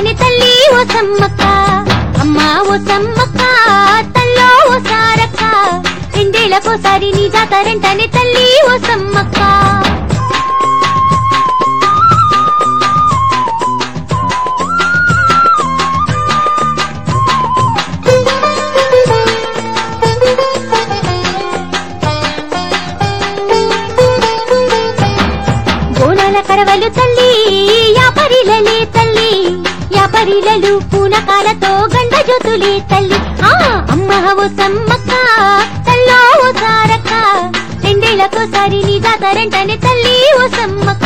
సారంటని తల్లి ఓ సమ్మక్క అమ్మా ఓ సమ్మక్క తల్లో ఓ సారక్క రెండేళ్లకోసారి నీ జాతరంటని తల్లి ఓ సమ్మక్క బోనాల కడవలు తల్లి యాపరిలలే తల్లి యాపరిలలు పూనకాలతో గండ జ్యోతులే తల్లి ఆ అమ్మ ఓ సమ్మక్క తల్లో ఓ సారక్క రెండేళ్లకోసారి నీ జాతరంటనే తల్లి ఓ సమ్మక్క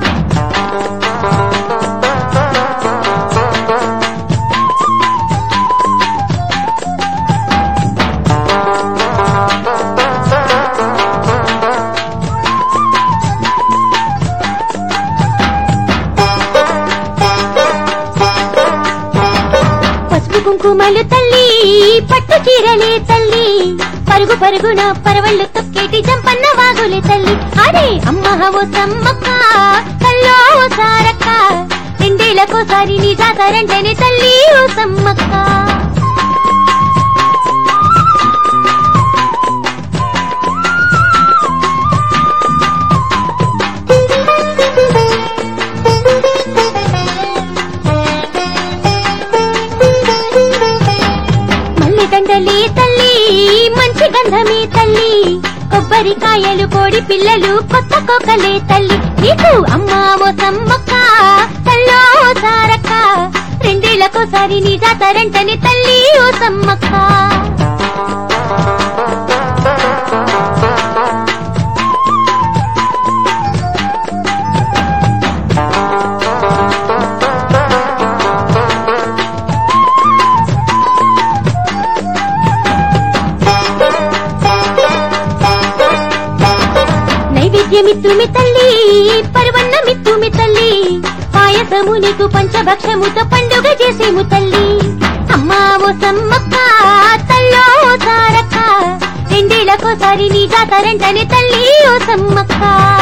పసుపు కుంకుమలు తల్లి పట్టు చీరలే తల్లి పరుగు పరుగున పరవళ్ళు తొక్కేటి జంపన్న వాగులే తల్లి అరే అమ్మ ఓ సమ్మక్క కల్లో ఓ సారక్క రెండేళ్లకోసారి నీ జాతరంటేనే తల్లి ఓ సమ్మక్క మల్లె దండలే తల్లి మంచి గంధమే తల్లి కొబ్బరికాయలు కోడి పిల్లలు కొత్త కోకలే తల్లి నీకు అమ్మా ఓ సమ్మక్క తల్లో ఓ సారక్క రెండేళ్లకోసారి నీ జాతరంటని తల్లి ఓ సమ్మక్క నైవేద్యమిత్తుమి తల్లి పర్వన్నమిత్తుమి తల్లి పాయసము నీకు పంచభక్షముతో పండుగ చేసేము తల్లి అమ్మా ఓ సమ్మక్క తల్లో ఓ సారక్క రెండేళ్లకోసారి నీ జాతరంటనే తల్లి ఓ సమ్మక్క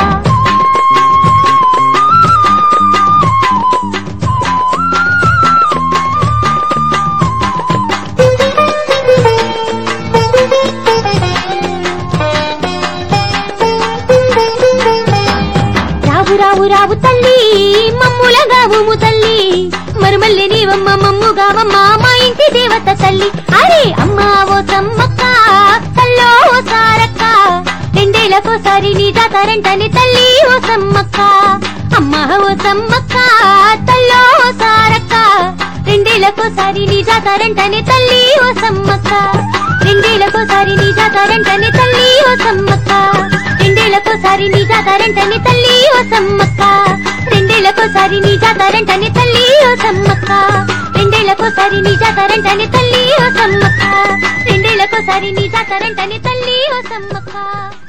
రావు రావు రావు తల్లి మమ్ముల గావుము తల్లి మరుమల్లి నీవమ్మ మమ్ము గావమ్మ మా ఇంటి దేవత తల్లి అరే అమ్మా ఓ సమ్మక్క తల్లో ఓ సారక్క రెండేళ్లకోసారి నీ జాతరంటని తల్లి ఓ సమ్మక్క అమ్మా ఓ సమ్మక్క తల్లో ఓ సారక్క రెండేళ్లకోసారి నీ జాతరంటని తల్లి ఓ సమ్మక్క రెండేళ్లకోసారి నీ జాతరంటని తల్లి ఓ సమ్మక్క రెండేళ్లకోసారి నీ జాతరంటని తల్లి ఓ సమ్మక్క రెండేళ్లకోసారి నీ జాతరంటని తల్లి ఓ సమ్మక్క రెండేళ్లకోసారి నీ జాతరంటని తల్లి ఓ సమ్మక్క రెండేళ్లకోసారి నీ జాతరంటని తల్లి ఓ సమ్మక్క